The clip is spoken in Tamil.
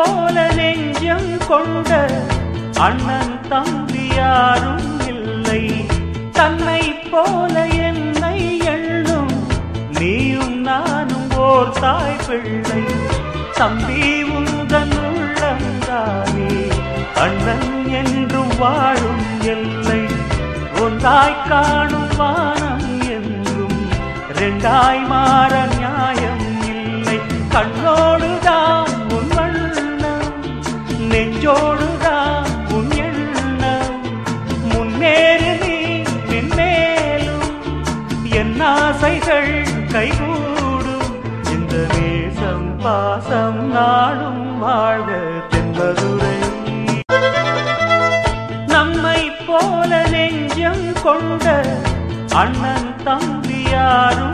போல நெஞ்சம் கொண்ட அண்ணன் தம்பி யாரும் இல்லை தன்னை போல என்னை எண்ணும் நீயும் நானும் ஓர் தாய் பிள்ளை தம்பி உந்தன் உள்ளந்தானே அண்ணன் என்றும் வாழும் எல்லை ஒன்றாய் காணும் வானம் என்றும் ரெண்டாய் மாற நியாயம் இல்லை கண்ணோடுதான் உன் வண்ணம் நெஞ்சோடுதான் உன் எண்ணம் முன்னேறு நீ மென்மேலும் என் ஆசைகள் கைகூடும் இந்த நேசம் பாசம் நாடும் வாழ்க தென்பதுரை நம்மை போல நெஞ்சம் கொண்ட அண்ணன் தம்பி யாரும்